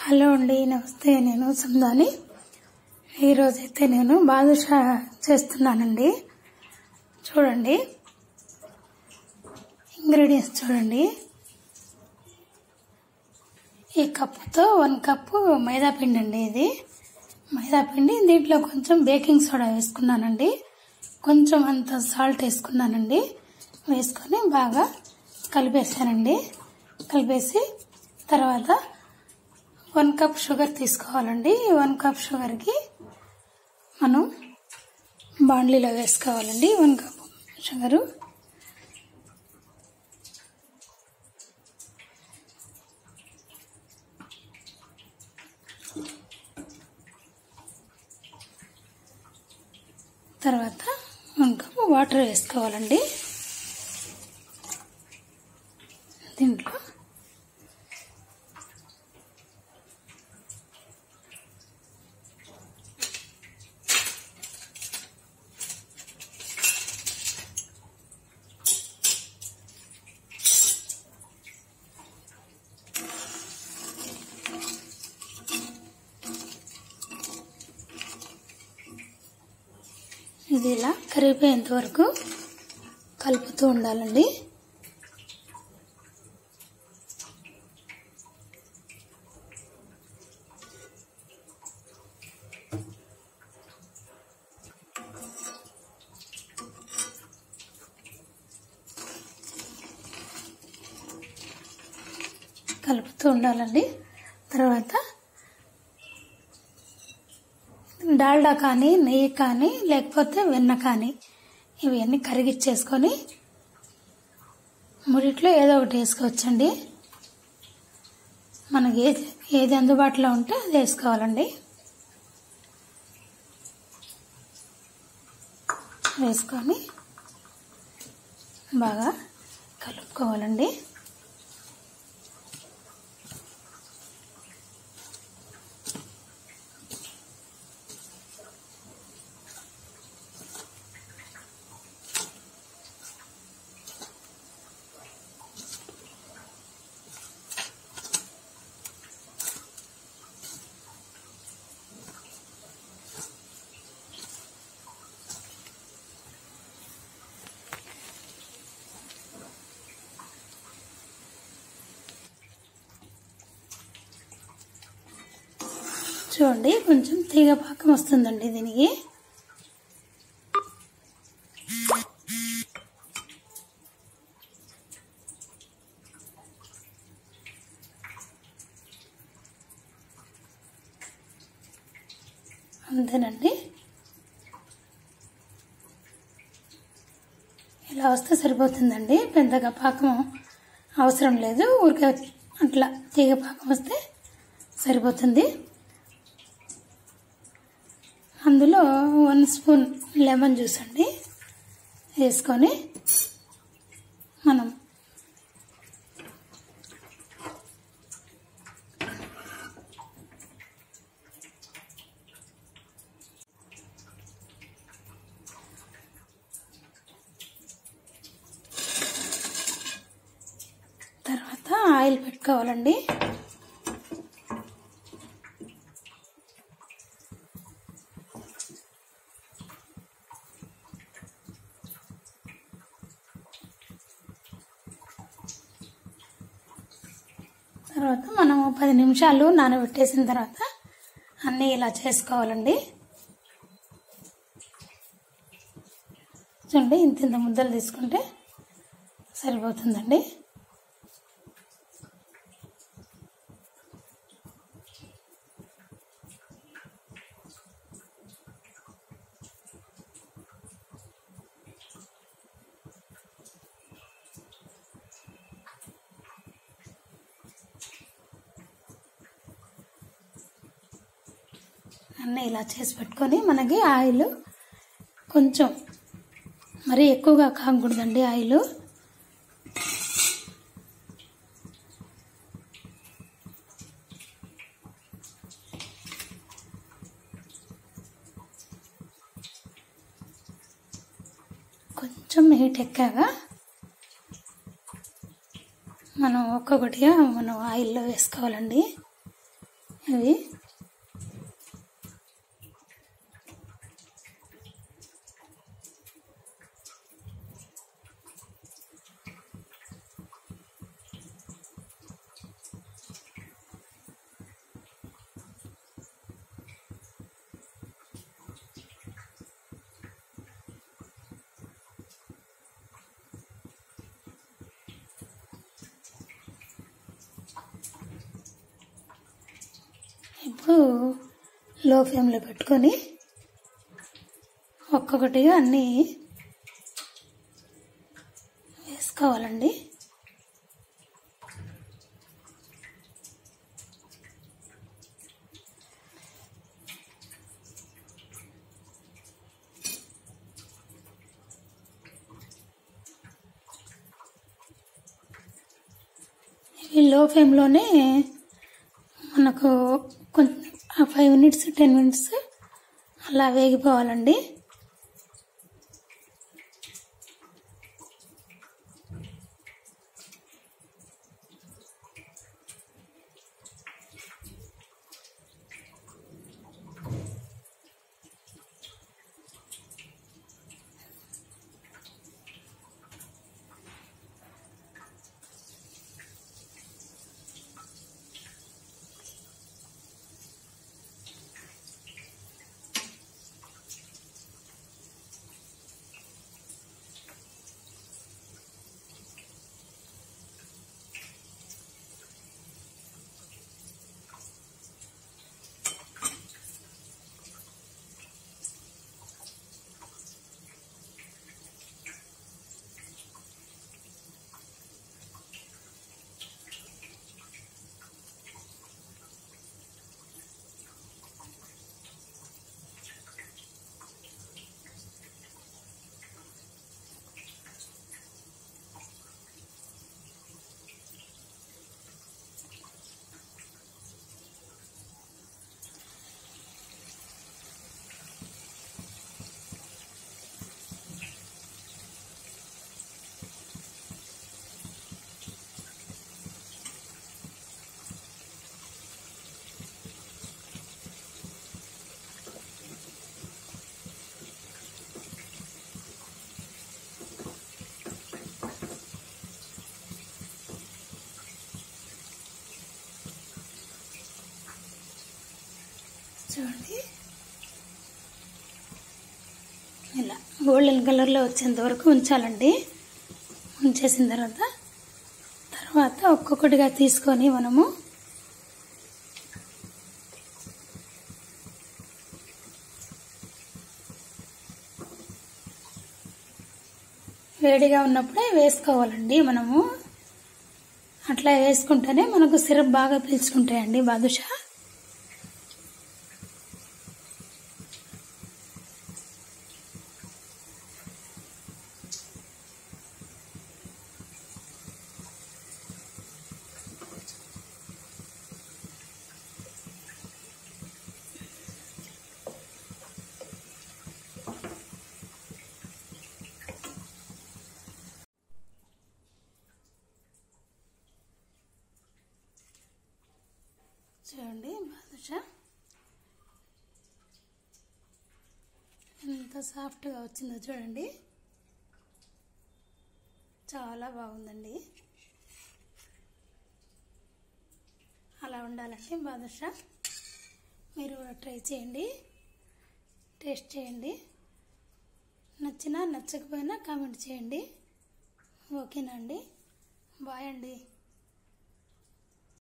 hello అండి నమస్తే నేను సందాని ఈరోజైతే నేను బాదుషా చేస్తున్నానండి చూడండి ఇంగ్రీడియంట్స్ చూడండి ఈ కప్పుతో వన్ కప్పు మైదా పిండి అండి ఇది మైదా పిండి దీంట్లో కొంచెం బేకింగ్ సోడా వేసుకున్నానండి కొంచెం అంత సాల్ట్ వేసుకున్నానండి వేసుకొని బాగా కలిపేసానండి కలిపేసి తర్వాత వన్ కప్ షుగర్ తీసుకోవాలండి ఈ వన్ కప్ షుగర్కి మనం బాండ్లీలో వేసుకోవాలండి వన్ కప్ షుగరు తర్వాత వన్ కప్ వాటర్ వేసుకోవాలండి దీంట్లో ఇది ఇలా కరిగిపోయేంత వరకు కలుపుతూ ఉండాలండి కలుపుతూ ఉండాలండి తర్వాత డాల్డా కానీ నెయ్యి కానీ లేకపోతే వెన్న కానీ ఇవన్నీ కరిగిచ్చేసుకొని ముడిట్లో ఏదో ఒకటి వేసుకోవచ్చండి మనకి ఏది ఏది అందుబాటులో ఉంటే అది వేసుకోవాలండి వేసుకొని బాగా కలుపుకోవాలండి చూడండి కొంచెం తీగ పాకం వస్తుందండి దీనికి అంతేనండి ఇలా వస్తే సరిపోతుందండి పెద్దగా పాకం అవసరం లేదు ఊరికే అట్లా తీగ పాకం వస్తే సరిపోతుంది అందులో వన్ స్పూన్ లెమన్ జ్యూస్ అండి వేసుకొని మనం తర్వాత ఆయిల్ పెట్టుకోవాలండి తర్వాత మనం పది నిమిషాలు నానబెట్టేసిన తర్వాత అన్నీ ఇలా చేసుకోవాలండి చూడండి ఇంత ఇంత ముద్దలు తీసుకుంటే సరిపోతుందండి అన్నీ ఇలా చేసి పెట్టుకొని మనకి ఆయిల్ కొంచెం మరీ ఎక్కువగా కాకూడదండి ఆయిల్ కొంచెం హీట్ ఎక్కాక మనం ఒక్కొక్కటిగా మనం ఆయిల్లో వేసుకోవాలండి ఇవి ఇప్పుడు లో ఫ్లేమ్లో పెట్టుకొని ఒక్కొక్కటిగా అన్నీ వేసుకోవాలండి ఇవి లో ఫ్లేమ్లోనే మనకు కొంచెం ఫైవ్ మినిట్స్ టెన్ మినిట్స్ అలా వేగిపోవాలండి చూడండి ఇలా గోల్డెన్ కలర్లో వచ్చేంత వరకు ఉంచాలండి ఉంచేసిన తర్వాత తర్వాత ఒక్కొక్కటిగా తీసుకొని మనము వేడిగా ఉన్నప్పుడే వేసుకోవాలండి మనము అట్లా వేసుకుంటేనే మనకు సిరప్ బాగా పీల్చుకుంటాయండి బాదుషా చూడండి బాదుషా ఎంత సాఫ్ట్గా వచ్చిందో చూడండి చాలా బాగుందండి అలా ఉండాలండి బాదుషా మీరు కూడా ట్రై చేయండి టేస్ట్ చేయండి నచ్చినా నచ్చకపోయినా కామెంట్ చేయండి ఓకేనా అండి బాయ్ అండి